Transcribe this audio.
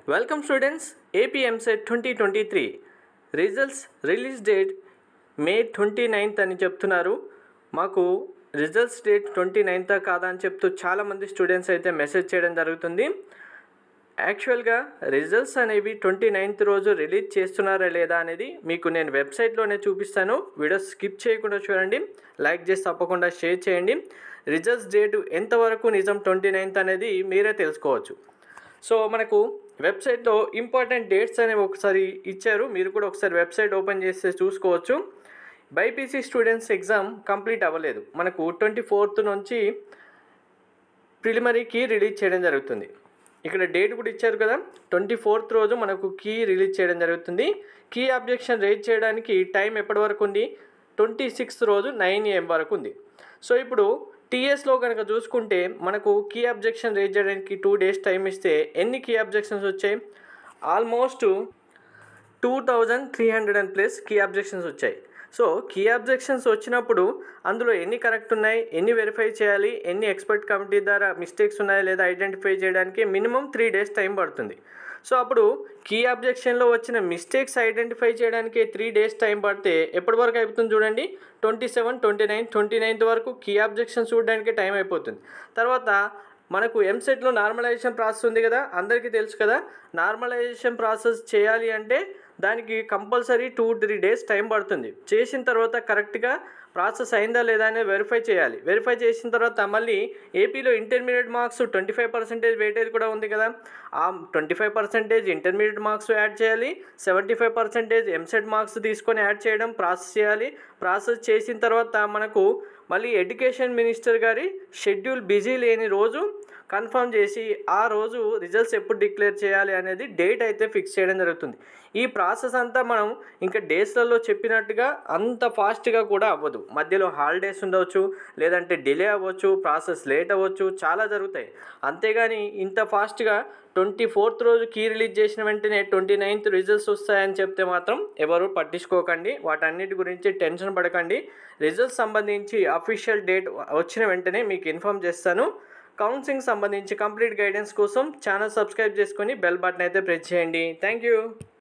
welcome students AP EAMCET twenty twenty three results release date May twenty ninth అని చెప్తున్నారు మాకు results date twenty నైన్తా కాదా అని చెప్తూ చాలామంది స్టూడెంట్స్ అయితే మెసేజ్ చేయడం జరుగుతుంది యాక్చువల్గా రిజల్ట్స్ అనేవి ట్వంటీ నైన్త్ రోజు రిలీజ్ చేస్తున్నారా లేదా అనేది మీకు నేను వెబ్సైట్లోనే చూపిస్తాను వీడియో స్కిప్ చేయకుండా చూడండి లైక్ చేసి తప్పకుండా షేర్ చేయండి రిజల్ట్స్ డేట్ ఎంతవరకు నిజం ట్వంటీ నైన్త్ అనేది మీరే తెలుసుకోవచ్చు సో మనకు వెబ్సైట్లో ఇంపార్టెంట్ డేట్స్ అనేవి ఒకసారి ఇచ్చారు మీరు కూడా ఒకసారి వెబ్సైట్ ఓపెన్ చేస్తే చూసుకోవచ్చు బైపీసీ స్టూడెంట్స్ ఎగ్జామ్ కంప్లీట్ అవ్వలేదు మనకు ట్వంటీ ఫోర్త్ నుంచి ప్రిలిమరీ కీ రిలీజ్ చేయడం జరుగుతుంది ఇక్కడ డేట్ కూడా ఇచ్చారు కదా ట్వంటీ ఫోర్త్ రోజు మనకు కీ రిలీజ్ చేయడం జరుగుతుంది కీ అబ్జెక్షన్ రేజ్ చేయడానికి టైం ఎప్పటి వరకు ఉంది ట్వంటీ సిక్స్త్ రోజు నైన్ ఏఎం వరకు ఉంది సో ఇప్పుడు టీఎస్లో కనుక చూసుకుంటే మనకు కీ అబ్జెక్షన్ రేజ్ చేయడానికి టూ డేస్ టైం ఇస్తే ఎన్ని కీ అబ్జెక్షన్స్ వచ్చాయి almost two thousand three hundred and plus key objections వచ్చాయి సో కీ అబ్జెక్షన్స్ వచ్చినప్పుడు అందులో ఎన్ని కరెక్ట్ ఉన్నాయి ఎన్ని వెరిఫై చేయాలి ఎన్ని ఎక్స్పర్ట్ కమిటీ ద్వారా మిస్టేక్స్ ఉన్నాయా లేదా ఐడెంటిఫై చేయడానికి మినిమం త్రీ డేస్ టైం పడుతుంది సో అప్పుడు కీ అబ్జెక్షన్లో వచ్చిన మిస్టేక్స్ ఐడెంటిఫై చేయడానికి త్రీ డేస్ టైం పడితే ఎప్పటి వరకు అయిపోతుంది చూడండి twenty seven twenty nine twenty ninth వరకు కీ అబ్జెక్షన్ చూడడానికి టైం అయిపోతుంది తర్వాత మనకు ఎంసెట్లో నార్మలైజేషన్ ప్రాసెస్ ఉంది కదా అందరికీ తెలుసు కదా నార్మలైజేషన్ ప్రాసెస్ చేయాలి అంటే దానికి compulsory two three days time పడుతుంది చేసిన తర్వాత కరెక్ట్గా ప్రాసెస్ అయిందా లేదా అనేది వెరిఫై చేయాలి వెరిఫై చేసిన తర్వాత మళ్ళీ ఏపీలో intermediate marks twenty five percentage weightage కూడా ఉంది కదా ఆ twenty five percentage intermediate marks add చేయాలి seventy five percentage EAMCET marks తీసుకొని యాడ్ చేయడం ప్రాసెస్ చేయాలి ప్రాసెస్ చేసిన తర్వాత మనకు మళ్ళీ ఎడ్యుకేషన్ మినిస్టర్ గారి షెడ్యూల్ బిజీ లేని రోజు కన్ఫర్మ్ చేసి ఆ రోజు రిజల్ట్స్ ఎప్పుడు డిక్లేర్ చేయాలి అనేది డేట్ అయితే ఫిక్స్ చేయడం జరుగుతుంది ఈ ప్రాసెస్ అంతా మనం ఇంకా డేస్లలో చెప్పినట్టుగా అంత ఫాస్ట్గా కూడా అవ్వదు మధ్యలో హాలిడేస్ ఉండవచ్చు లేదంటే డిలే అవ్వచ్చు ప్రాసెస్ లేట్ అవ్వచ్చు చాలా జరుగుతాయి అంతేగాని ఇంత ఫాస్ట్గా ట్వంటీ ఫోర్త్ రోజు కీ రిలీజ్ చేసిన వెంటనే ట్వంటీ నైన్త్ రిజల్ట్స్ వస్తాయని చెప్తే మాత్రం ఎవరు పట్టించుకోకండి వాటన్నిటి గురించి టెన్షన్ పడకండి రిజల్ట్స్ సంబంధించి అఫీషియల్ డేట్ వచ్చిన వెంటనే మీకు ఇన్ఫామ్ చేస్తాను కౌన్సిలింగ్ సంబంధించి కంప్లీట్ గైడెన్స్ కోసం ఛానల్ సబ్స్క్రైబ్ చేసుకొని బెల్ బటన్ అయితే ప్రెస్ చేయండి థ్యాంక్ యూ